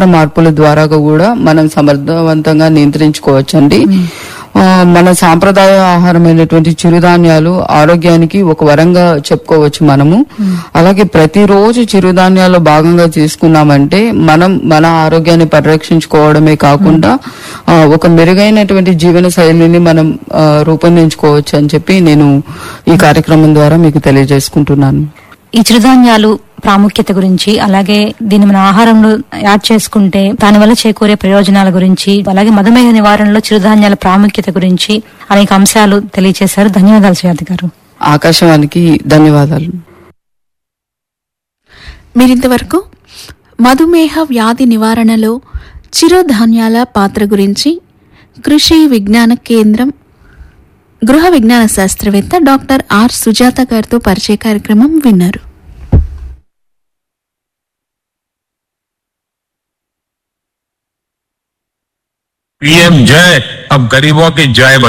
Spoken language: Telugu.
ఆహార మార్పుల ద్వారా కూడా మనం సమర్థవంతంగా నియంత్రించుకోవచ్చండి ఆ, మన సాంప్రదాయ ఆహారమైనటువంటి చిరుధాన్యాలు ఆరోగ్యానికి ఒక వరంగా చెప్పుకోవచ్చు మనము అలాగే ప్రతిరోజు చిరుధాన్యాలు భాగంగా తీసుకున్నామంటే మనం మన ఆరోగ్యాన్ని పరిరక్షించుకోవడమే కాకుండా ఆ, ఒక మెరుగైనటువంటి జీవన శైలిని మనం ఆ, రూపొందించుకోవచ్చు అని చెప్పి నేను ఈ కార్యక్రమం ద్వారా మీకు తెలియజేసుకుంటున్నాను ఈ చిరుధాన్యాలు ప్రాముఖ్యత గురించి అలాగే దీన్ని మన ఆహారంలో యాడ్ చేసుకుంటే దానివల్ల చేకూరే ప్రయోజనాల గురించి అలాగే మధుమేహ నివారణలో చిరుధాన్యాల ప్రాముఖ్యత గురించి అనేక అంశాలు తెలియజేశారు ధన్యవాదాలు సుజాత గారు ఆకాశవాణికి ధన్యవాదాలు మీరింతవరకు మధుమేహ వ్యాధి నివారణలో చిరుధాన్యాల పాత్ర గురించి కృషి విజ్ఞాన కేంద్రం గృహ విజ్ఞాన శాస్త్రవేత్త డాక్టర్ ఆర్ సుజాత గారితో పరిచయ కార్యక్రమం విన్నారు पीएम जय अब गरीबों की जय बन